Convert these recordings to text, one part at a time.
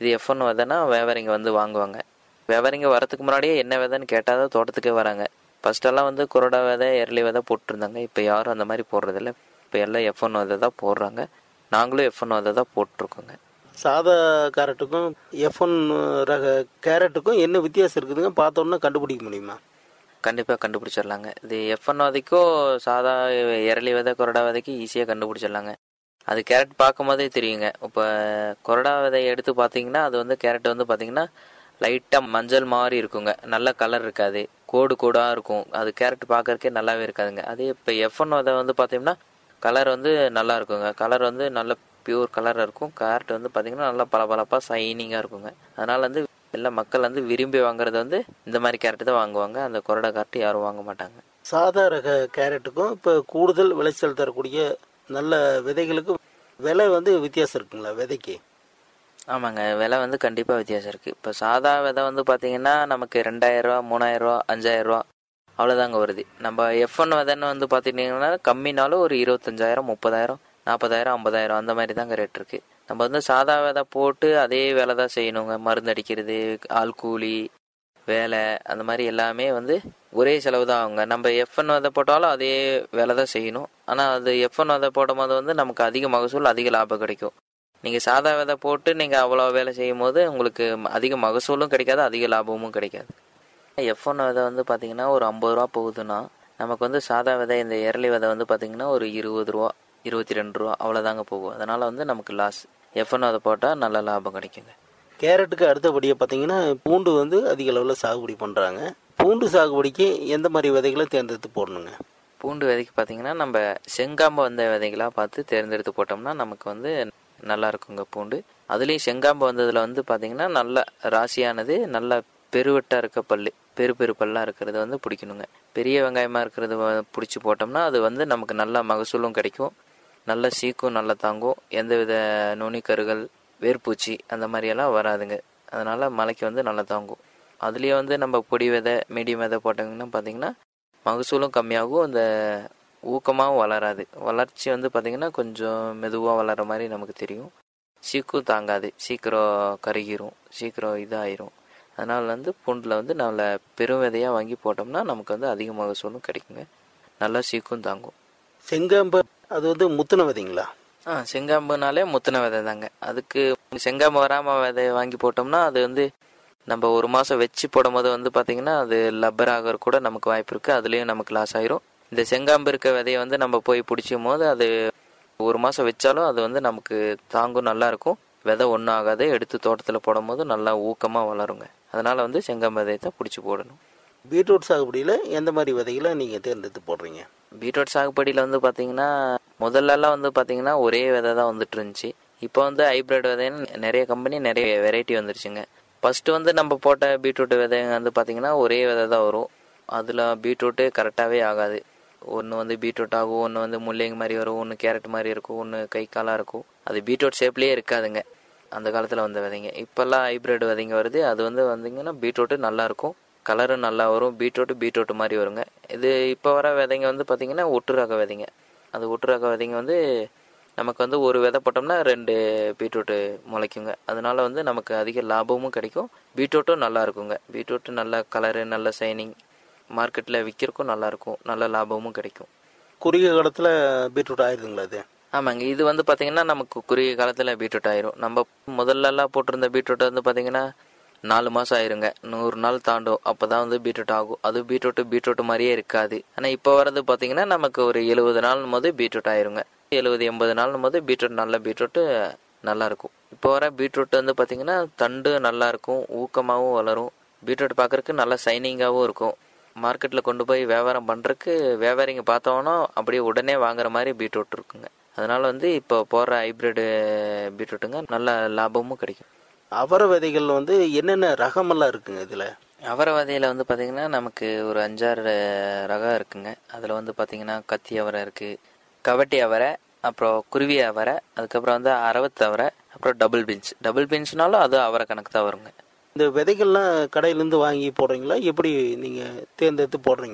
இது F one விதைனா வியாபாரிங்க வந்து வாங்குவாங்க வியாபாரிங்க வரதுக்கு முன்னாடியே என்ன விதைன்னு கேட்டால் தான் தோட்டத்துக்கே வராங்க ஃபர்ஸ்டெல்லாம் வந்து குரோடா விதை எர்லி விதை போட்டுருந்தாங்க இப்போ யாரும் அந்த மாதிரி போடுறதில்ல இப்போ எல்லாம் எஃப் ஒன் விதை தான் போடுறாங்க நாங்களும் எஃப் ஒன் விதை தான் போட்டிருக்கோங்க சாதா கேரட்டுக்கும் எஃப் ஒன் ரக கேரட்டுக்கும் என்ன வித்தியாசம் இருக்குதுங்க பார்த்தோன்னா கண்டுபிடிக்க முடியுமா கண்டிப்பாக கண்டுபிடிச்சிடலாங்க இது எஃப் ஒன் விதைக்கும் சாதா எரளி விதை கொரடா விதைக்கும் ஈஸியாக கண்டுபிடிச்சிடலாங்க அது கேரட் பார்க்கும் போதே தெரியுங்க இப்போ கொரடா விதையை எடுத்து பார்த்தீங்கன்னா அது வந்து கேரட் வந்து பார்த்தீங்கன்னா லைட்டாக மஞ்சள் மாதிரி இருக்குங்க நல்ல கலர் இருக்காது கோடு கோடாக இருக்கும் அது கேரட் பார்க்கறக்கே நல்லாவே இருக்காதுங்க அதே இப்போ எஃப் ஒன் விதை வந்து பார்த்தீங்கன்னா கலர் வந்து நல்லா இருக்குங்க கலர் வந்து நல்ல பியூர் கலர் இருக்கும் கேரட் வந்து பார்த்தீங்கன்னா நல்லா பளபளப்பாக சைனிங்காக இருக்குங்க அதனால வந்து எல்லா மக்கள் வந்து விரும்பி வாங்குறது வந்து இந்த மாதிரி கேரட் தான் வாங்குவாங்க அந்த கொரடா கேரட் யாரும் வாங்க மாட்டாங்க சாதா ரக கேரட்டுக்கும் இப்போ கூடுதல் விளைச்சல் தரக்கூடிய நல்ல விதைகளுக்கும் விலை வந்து வித்தியாசம் இருக்குங்களா விதைக்கு ஆமாங்க விலை வந்து கண்டிப்பாக வித்தியாசம் இருக்குது இப்போ சாதா விதை வந்து பார்த்தீங்கன்னா நமக்கு ரெண்டாயிரரூவா மூணாயிரரூவா அஞ்சாயிரரூவா அவ்வளோதாங்க வருது நம்ம எஃப் ஒன் விதைன்னு வந்து பார்த்தீங்கன்னா கம்மினாலும் ஒரு இருபத்தஞ்சாயிரம் முப்பதாயிரம் நாற்பதாயிரம் ஐம்பதாயிரம் அந்த மாதிரி தாங்க ரேட் இருக்குது நம்ம வந்து சாதா விதை போட்டு அதே வேலை தான் செய்யணுங்க மருந்து அடிக்கிறது ஆள் கூலி வேலை அந்த மாதிரி எல்லாமே வந்து ஒரே செலவு தான் ஆகுங்க நம்ம எஃப்என் விதை போட்டாலும் அதே வேலை தான் செய்யணும் ஆனால் அது எஃப்என் விதை போடும் போது வந்து நமக்கு அதிக மகசூல் அதிக லாபம் கிடைக்கும் நீங்கள் சாதா விதை போட்டு நீங்கள் அவ்வளோ வேலை செய்யும் போது உங்களுக்கு அதிக மகசூலும் கிடைக்காது அதிக லாபமும் கிடைக்காது எஃப் ஒன் விதை வந்து பார்த்தீங்கன்னா ஒரு ஐம்பது ரூபா போகுதுன்னா நமக்கு வந்து சாதா விதை இந்த எரளி விதை வந்து பார்த்தீங்கன்னா ஒரு இருபது ரூபா இருபத்தி ரெண்டு ரூபா அவ்வளோதாங்க போகும் அதனால் வந்து நமக்கு லாஸ் எஃப் ஒன் விதை போட்டால் நல்ல லாபம் கிடைக்குங்க கேரட்டுக்கு அடுத்தபடியாக பார்த்தீங்கன்னா பூண்டு வந்து அதிக அளவில் சாகுபடி பண்ணுறாங்க பூண்டு சாகுபடிக்கு எந்த மாதிரி விதைகளை தேர்ந்தெடுத்து போடணுங்க பூண்டு விதைக்கு பார்த்தீங்கன்னா நம்ம செங்காம்பு வந்த விதைகளாக பார்த்து தேர்ந்தெடுத்து போட்டோம்னா நமக்கு வந்து நல்லா இருக்குங்க பூண்டு அதுலேயும் செங்காம்பு வந்ததில் வந்து பார்த்தீங்கன்னா நல்ல ராசியானது நல்ல பெருவட்டாக இருக்க பல்லு பெரு பெரு பல்லாக இருக்கிறது வந்து பிடிக்கணுங்க பெரிய வெங்காயமாக இருக்கிறது பிடிச்சி போட்டோம்னா அது வந்து நமக்கு நல்ல மகசூலும் கிடைக்கும் நல்ல சீக்கும் நல்லா தாங்கும் எந்தவித நுனிக்கருகள் வேர்பூச்சி அந்த மாதிரியெல்லாம் வராதுங்க அதனால் மலைக்கு வந்து நல்லா தாங்கும் அதுலேயே வந்து நம்ம பொடி விதை மீடியம் விதை போட்டாங்கன்னா பார்த்தீங்கன்னா மகசூலும் கம்மியாகும் அந்த ஊக்கமாகவும் வளராது வளர்ச்சி வந்து பார்த்திங்கன்னா கொஞ்சம் மெதுவாக வளர மாதிரி நமக்கு தெரியும் சீக்கும் தாங்காது சீக்கிரம் கருகிரும் சீக்கிரம் இதாயிரும் அதனால் வந்து பூண்டில் வந்து நல்ல பெரும் விதையாக வாங்கி போட்டோம்னா நமக்கு வந்து அதிக மகசூலும் கிடைக்குங்க நல்லா சீக்கும் தாங்கும் செங்காம்பு அது வந்து முத்துன விதைங்களா ஆ செங்காம்புனாலே முத்தின விதை தாங்க அதுக்கு செங்காம்பு வராமல் விதை வாங்கி போட்டோம்னா அது வந்து நம்ம ஒரு மாதம் வச்சு போடும்போது வந்து பார்த்திங்கன்னா அது லப்பர் ஆகிற கூட நமக்கு வாய்ப்பு இருக்குது அதுலேயும் நமக்கு லாஸ் ஆயிரும் இந்த செங்காம்பு இருக்க விதையை வந்து நம்ம போய் பிடிச்சும் போது அது ஒரு மாதம் வச்சாலும் அது வந்து நமக்கு தாங்கும் நல்லா இருக்கும் விதை ஒன்றும் ஆகாது எடுத்து தோட்டத்தில் போடும்போது நல்லா ஊக்கமாக வளருங்க அதனால் வந்து செங்காம்பு விதையை தான் பிடிச்சி போடணும் பீட்ரூட் சாகுபடியில் எந்த மாதிரி விதைகளை நீங்கள் தேர்ந்தெடுத்து போடுறீங்க பீட்ரூட் சாகுபடியில் வந்து பார்த்தீங்கன்னா முதல்லலாம் வந்து பார்த்தீங்கன்னா ஒரே விதை தான் வந்துட்டு இருந்துச்சு இப்போ வந்து ஹைப்ரிட் விதைன்னு நிறைய கம்பெனி நிறைய வெரைட்டி வந்துருச்சுங்க ஃபஸ்ட்டு வந்து நம்ம போட்ட பீட்ரூட் விதை வந்து பார்த்தீங்கன்னா ஒரே விதை தான் வரும் அதில் பீட்ரூட்டு கரெக்டாகவே ஆகாது ஒன்று வந்து பீட்ரூட் ஆகும் ஒன்று வந்து முள்ளங்கி மாதிரி வரும் ஒன்று கேரட் மாதிரி இருக்கும் ஒன்று கை காலாக இருக்கும் அது பீட்ரூட் ஷேப்லேயே இருக்காதுங்க அந்த காலத்தில் வந்த விதைங்க இப்போல்லாம் ஹைப்ரிட் விதைங்க வருது அது வந்து வந்தீங்கன்னா பீட்ரூட்டு நல்லாயிருக்கும் கலரும் நல்லா வரும் பீட்ரூட்டு பீட்ரூட் மாதிரி வருங்க இது இப்போ வர விதைங்க வந்து பார்த்திங்கன்னா ஒட்டு ரக விதைங்க அது ஒட்டு ரக விதைங்க வந்து நமக்கு வந்து ஒரு விதை போட்டோம்னா ரெண்டு பீட்ரூட்டு முளைக்குங்க அதனால வந்து நமக்கு அதிக லாபமும் கிடைக்கும் பீட்ரூட்டும் நல்லா இருக்குங்க பீட்ரூட்டு நல்ல கலரு நல்ல சைனிங் மார்க்கெட்டில் விற்கிறக்கும் நல்லாயிருக்கும் நல்ல லாபமும் கிடைக்கும் குறுகிய காலத்தில் பீட்ரூட் ஆயிருதுங்களா அது ஆமாங்க இது வந்து பார்த்தீங்கன்னா நமக்கு குறுகிய காலத்தில் பீட்ரூட் ஆயிரும் நம்ம முதல்லலாம் போட்டிருந்த பீட்ரூட் வந்து பார்த்தீங்கன்னா நாலு மாதம் ஆயிருங்க நூறு நாள் தாண்டும் அப்போ தான் வந்து பீட்ரூட் ஆகும் அது பீட்ரூட்டு பீட்ரூட் மாதிரியே இருக்காது ஆனால் இப்போ வரது பார்த்தீங்கன்னா நமக்கு ஒரு எழுபது நாள் போது பீட்ரூட் ஆயிருங்க எழுபது எண்பது நாள் போது பீட்ரூட் நல்ல பீட்ரூட்டு நல்லா இருக்கும் இப்போ வர பீட்ரூட் வந்து பார்த்தீங்கன்னா தண்டு நல்லா இருக்கும் ஊக்கமாகவும் வளரும் பீட்ரூட் பார்க்கறக்கு நல்லா சைனிங்காகவும் இருக்கும் மார்க்கெட்டில் கொண்டு போய் வியாபாரம் பண்ணுறக்கு வியாபாரிங்க பார்த்தோன்னா அப்படியே உடனே வாங்குற மாதிரி பீட்ரூட் இருக்குங்க அதனால வந்து இப்போ போடுற ஹைப்ரிடு பீட்ரூட்டுங்க நல்ல லாபமும் கிடைக்கும் அவரை விதைகள் வந்து என்னென்ன ரகமெல்லாம் இருக்குங்க இதில் அவரை விதையில வந்து பார்த்தீங்கன்னா நமக்கு ஒரு அஞ்சாறு ரகம் இருக்குங்க அதில் வந்து பார்த்தீங்கன்னா கத்தி அவரை இருக்குது கவட்டி அவரை அப்புறம் குருவி அவரை அதுக்கப்புறம் வந்து அரவத்து அவரை அப்புறம் டபுள் பீன்ஸ் டபுள் பீன்ஸ்னாலும் அது அவரை கணக்கு தான் வருங்க இந்த விதைகள்லாம் கடையிலேருந்து வாங்கி போடுறீங்களா எப்படி நீங்கள் தேர்ந்தெடுத்து போடுறீங்க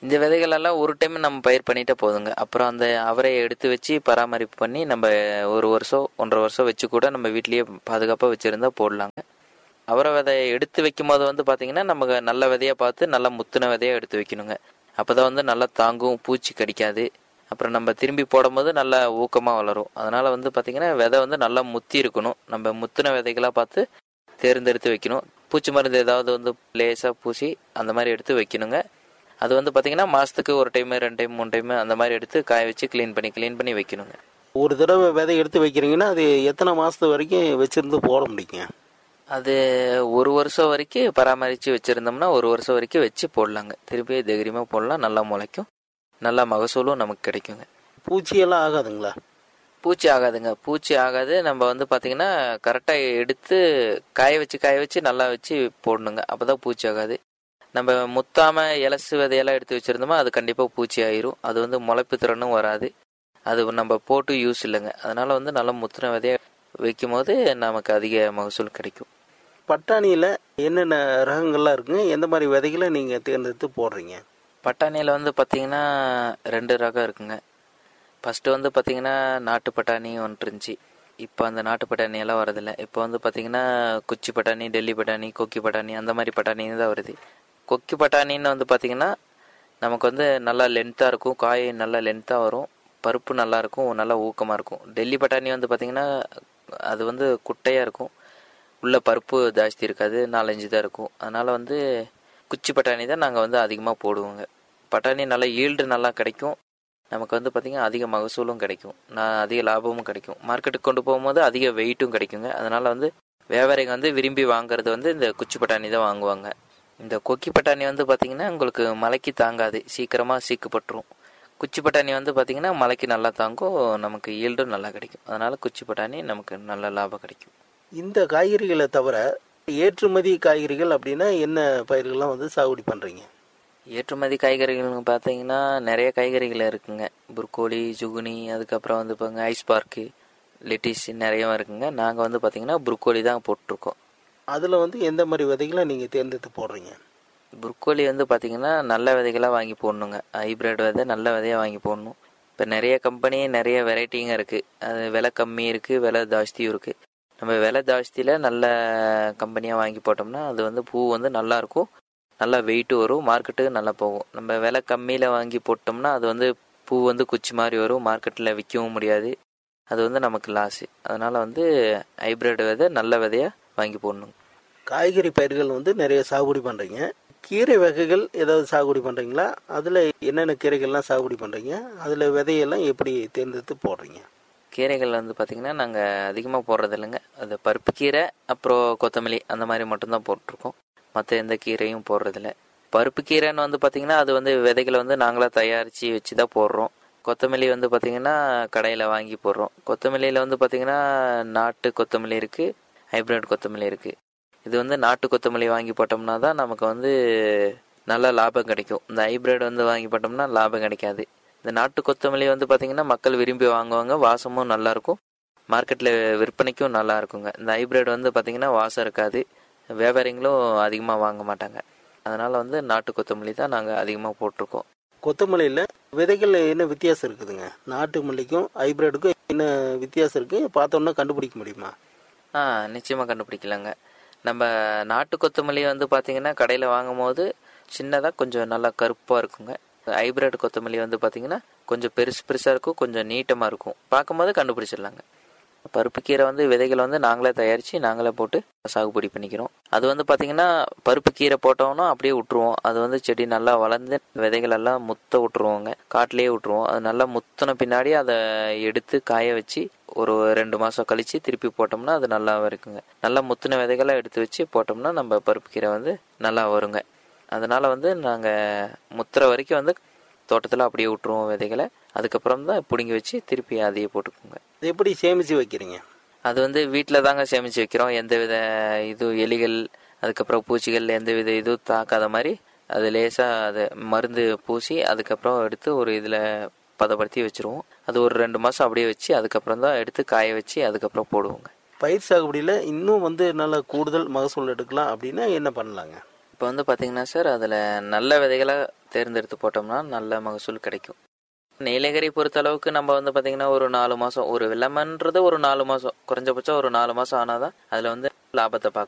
இந்த விதைகளெல்லாம் ஒரு டைம் நம்ம பயிர் பண்ணிட்டா போதுங்க அப்புறம் அந்த அவரை எடுத்து வச்சு பராமரிப்பு பண்ணி நம்ம ஒரு வருஷம் ஒன்றரை வருஷம் வச்சு கூட நம்ம வீட்லேயே பாதுகாப்பாக வச்சுருந்தா போடலாங்க அவரை விதையை எடுத்து வைக்கும் போது வந்து பார்த்தீங்கன்னா நமக்கு நல்ல விதையை பார்த்து நல்ல முத்தின விதையை எடுத்து வைக்கணுங்க அப்போ தான் வந்து நல்லா தாங்கும் பூச்சி கடிக்காது அப்புறம் நம்ம திரும்பி போடும்போது நல்லா ஊக்கமாக வளரும் அதனால் வந்து பார்த்திங்கன்னா விதை வந்து நல்லா முத்தி இருக்கணும் நம்ம முத்தின விதைகளாக பார்த்து தேர்ந்தெடுத்து வைக்கணும் பூச்சி மருந்து ஏதாவது வந்து லேசாக பூசி அந்த மாதிரி எடுத்து வைக்கணுங்க அது வந்து பார்த்திங்கன்னா மாதத்துக்கு ஒரு டைம் ரெண்டு டைம் மூணு டைம் அந்த மாதிரி எடுத்து காய வச்சு க்ளீன் பண்ணி க்ளீன் பண்ணி வைக்கணுங்க ஒரு தடவை விதை எடுத்து வைக்கிறீங்கன்னா அது எத்தனை மாதத்து வரைக்கும் வச்சுருந்து போட முடியுங்க அது ஒரு வருஷம் வரைக்கும் பராமரித்து வச்சுருந்தோம்னா ஒரு வருஷம் வரைக்கும் வச்சு போடலாங்க திருப்பி தைரியமாக போடலாம் நல்லா முளைக்கும் நல்லா மகசூலும் நமக்கு கிடைக்குங்க பூச்சியெல்லாம் ஆகாதுங்களா பூச்சி ஆகாதுங்க பூச்சி ஆகாது நம்ம வந்து பார்த்திங்கன்னா கரெக்டாக எடுத்து காய வச்சு காய வச்சு நல்லா வச்சு போடணுங்க அப்போ தான் பூச்சி ஆகாது நம்ம முத்தாம இலசு விதையெல்லாம் எடுத்து வச்சுருந்தோமா அது கண்டிப்பாக பூச்சி ஆயிரும் அது வந்து முளைப்பு திறனும் வராது அது நம்ம போட்டு யூஸ் இல்லைங்க அதனால் வந்து நல்லா முத்தின விதையை வைக்கும் போது நமக்கு அதிக மகசூல் கிடைக்கும் பட்டாணியில் என்னென்ன ரகங்கள்லாம் இருக்குங்க எந்த மாதிரி விதைகளை நீங்கள் தேர்ந்தெடுத்து போடுறீங்க பட்டாணியில் வந்து பார்த்தீங்கன்னா ரெண்டு ரகம் இருக்குங்க ஃபஸ்ட்டு வந்து பார்த்தீங்கன்னா நாட்டு பட்டாணி ஒன்று இருந்துச்சு இப்போ அந்த நாட்டு பட்டாணி எல்லாம் வரதில்லை இப்போ வந்து பார்த்தீங்கன்னா குச்சி பட்டாணி டெல்லி பட்டாணி கொக்கி பட்டாணி அந்த மாதிரி பட்டாணி தான் வருது கொக்கி பட்டாணின்னு வந்து பார்த்தீங்கன்னா நமக்கு வந்து நல்லா லென்த்தாக இருக்கும் காய் நல்லா லென்த்தாக வரும் பருப்பு நல்லா இருக்கும் நல்லா ஊக்கமாக இருக்கும் டெல்லி பட்டாணி வந்து பார்த்தீங்கன்னா அது வந்து குட்டையாக இருக்கும் உள்ள பருப்பு ஜாஸ்தி இருக்காது நாலஞ்சு தான் இருக்கும் அதனால் வந்து குச்சி பட்டாணி தான் நாங்கள் வந்து அதிகமாக போடுவோங்க பட்டாணி நல்லா ஈல்டு நல்லா கிடைக்கும் நமக்கு வந்து பார்த்திங்கன்னா அதிக மகசூலும் கிடைக்கும் நான் அதிக லாபமும் கிடைக்கும் மார்க்கெட்டுக்கு கொண்டு போகும்போது அதிக வெயிட்டும் கிடைக்குங்க அதனால் வந்து வியாபாரிங்க வந்து விரும்பி வாங்குறது வந்து இந்த குச்சி பட்டாணி தான் வாங்குவாங்க இந்த கொக்கி பட்டாணி வந்து பார்த்திங்கன்னா உங்களுக்கு மலைக்கு தாங்காது சீக்கிரமாக சீக்குப்பட்டுரும் குச்சி பட்டாணி வந்து பார்த்திங்கன்னா மலைக்கு நல்லா தாங்கும் நமக்கு ஈல்டும் நல்லா கிடைக்கும் அதனால் குச்சி பட்டாணி நமக்கு நல்ல லாபம் கிடைக்கும் இந்த காய்கறிகளை தவிர ஏற்றுமதி காய்கறிகள் அப்படின்னா என்ன பயிர்கள்லாம் வந்து சாகுபடி பண்ணுறீங்க ஏற்றுமதி காய்கறிகள் பார்த்தீங்கன்னா நிறைய காய்கறிகள் இருக்குங்க புர்கோலி ஜுகுனி அதுக்கப்புறம் வந்து இப்போங்க ஐஸ் பார்க்கு லெட்டிஸ் நிறைய இருக்குங்க நாங்கள் வந்து பார்த்தீங்கன்னா புர்கோலி தான் போட்டிருக்கோம் அதில் வந்து எந்த மாதிரி விதைகளை நீங்கள் தேர்ந்தெடுத்து போடுறீங்க புர்கோலி வந்து பார்த்தீங்கன்னா நல்ல விதைகளாக வாங்கி போடணுங்க ஹைப்ரிட் விதை நல்ல விதையாக வாங்கி போடணும் இப்போ நிறைய கம்பெனி நிறைய வெரைட்டிங்க இருக்குது அது விலை கம்மி இருக்குது விலை ஜாஸ்தியும் இருக்குது நம்ம விலை ஜாஸ்தியில் நல்ல கம்பெனியாக வாங்கி போட்டோம்னா அது வந்து பூ வந்து நல்லாயிருக்கும் நல்லா வெயிட்டு வரும் மார்க்கெட்டுக்கு நல்லா போகும் நம்ம விலை கம்மியில் வாங்கி போட்டோம்னா அது வந்து பூ வந்து குச்சி மாதிரி வரும் மார்க்கெட்டில் விற்கவும் முடியாது அது வந்து நமக்கு லாஸு அதனால் வந்து ஹைப்ரிட் விதை நல்ல விதையாக வாங்கி போடணும் காய்கறி பயிர்கள் வந்து நிறைய சாகுபடி பண்ணுறீங்க கீரை வகைகள் ஏதாவது சாகுபடி பண்ணுறீங்களா அதில் என்னென்ன கீரைகள்லாம் சாகுபடி பண்ணுறீங்க அதில் விதையெல்லாம் எப்படி தேர்ந்தெடுத்து போடுறீங்க கீரைகள் வந்து பார்த்திங்கன்னா நாங்கள் அதிகமாக போடுறது இல்லைங்க அது பருப்பு கீரை அப்புறம் கொத்தமல்லி அந்த மாதிரி மட்டும்தான் போட்டிருக்கோம் மற்ற எந்த கீரையும் போடுறதில்ல பருப்பு கீரைன்னு வந்து பார்த்திங்கன்னா அது வந்து விதைகளை வந்து நாங்களாக தயாரித்து வச்சு தான் போடுறோம் கொத்தமல்லி வந்து பார்த்திங்கன்னா கடையில் வாங்கி போடுறோம் கொத்தமல்லியில் வந்து பார்த்திங்கன்னா நாட்டு கொத்தமல்லி இருக்குது ஹைப்ரிட் கொத்தமல்லி இருக்குது இது வந்து நாட்டு கொத்தமல்லி வாங்கி போட்டோம்னா தான் நமக்கு வந்து நல்ல லாபம் கிடைக்கும் இந்த ஹைப்ரிட் வந்து வாங்கி போட்டோம்னா லாபம் கிடைக்காது இந்த நாட்டு கொத்தமல்லி வந்து பார்த்திங்கன்னா மக்கள் விரும்பி வாங்குவாங்க வாசமும் நல்லாயிருக்கும் மார்க்கெட்டில் விற்பனைக்கும் நல்லா இருக்குங்க இந்த ஹைப்ரிட் வந்து பார்த்திங்கன்னா வாசம் இருக்காது வியாபாரிங்களும் அதிகமாக வாங்க மாட்டாங்க அதனால் வந்து நாட்டு கொத்தமல்லி தான் நாங்கள் அதிகமாக போட்டிருக்கோம் கொத்தமல்லியில் விதைகள் என்ன வித்தியாசம் இருக்குதுங்க நாட்டு மல்லிக்கும் ஹைப்ரிடுக்கும் என்ன வித்தியாசம் இருக்குது பார்த்தோன்னா கண்டுபிடிக்க முடியுமா ஆ நிச்சயமாக கண்டுபிடிக்கலாங்க நம்ம நாட்டு கொத்தமல்லி வந்து பார்த்திங்கன்னா கடையில் வாங்கும் போது சின்னதாக கொஞ்சம் நல்லா கருப்பாக இருக்குங்க ஹைப்ரிட் கொத்தமல்லி வந்து பார்த்திங்கன்னா கொஞ்சம் பெருசு பெருசாக இருக்கும் கொஞ்சம் நீட்டமாக இருக்கும் பார்க்கும்போது கண்டுபிடிச்சிடலாங்க பருப்பு கீரை வந்து விதைகளை வந்து நாங்களே தயாரித்து நாங்களே போட்டு சாகுபடி பண்ணிக்கிறோம் அது வந்து பார்த்திங்கன்னா பருப்பு கீரை போட்டோம்னா அப்படியே விட்டுருவோம் அது வந்து செடி நல்லா வளர்ந்து விதைகள் எல்லாம் முத்த விட்டுருவோங்க காட்டிலேயே விட்டுருவோம் அது நல்லா முத்தின பின்னாடி அதை எடுத்து காய வச்சு ஒரு ரெண்டு மாதம் கழித்து திருப்பி போட்டோம்னா அது நல்லா இருக்குங்க நல்லா முத்தின விதைகளை எடுத்து வச்சு போட்டோம்னா நம்ம பருப்பு கீரை வந்து நல்லா வருங்க அதனால் வந்து நாங்கள் முத்துற வரைக்கும் வந்து தோட்டத்தில் அப்படியே விட்டுருவோம் விதைகளை அதுக்கப்புறம் தான் பிடுங்கி வச்சு திருப்பி அதையே போட்டுக்கோங்க அது எப்படி சேமித்து வைக்கிறீங்க அது வந்து வீட்டில் தாங்க சேமித்து வைக்கிறோம் எந்த வித இது எலிகள் அதுக்கப்புறம் பூச்சிகள் எந்த வித இதுவும் தாக்காத மாதிரி அது லேசாக அது மருந்து பூசி அதுக்கப்புறம் எடுத்து ஒரு இதில் பதப்படுத்தி வச்சுருவோம் அது ஒரு ரெண்டு மாதம் அப்படியே வச்சு அதுக்கப்புறம் தான் எடுத்து காய வச்சு அதுக்கப்புறம் போடுவோங்க பயிர் சாகுபடியில் இன்னும் வந்து நல்ல கூடுதல் மகசூல் எடுக்கலாம் அப்படின்னா என்ன பண்ணலாங்க இப்போ வந்து பார்த்தீங்கன்னா சார் அதில் நல்ல விதைகளை தேர்ந்தெடுத்து போட்டோம்னா நல்ல மகசூல் கிடைக்கும் நீலகிரி பொறுத்த அளவுக்கு நம்ம வந்து பார்த்தீங்கன்னா ஒரு நாலு மாதம் ஒரு வெள்ளமன்றது ஒரு நாலு மாதம் குறைஞ்சபட்சம் ஒரு நாலு மாதம் ஆனால் தான் அதில் வந்து லாபத்தை பார்க்க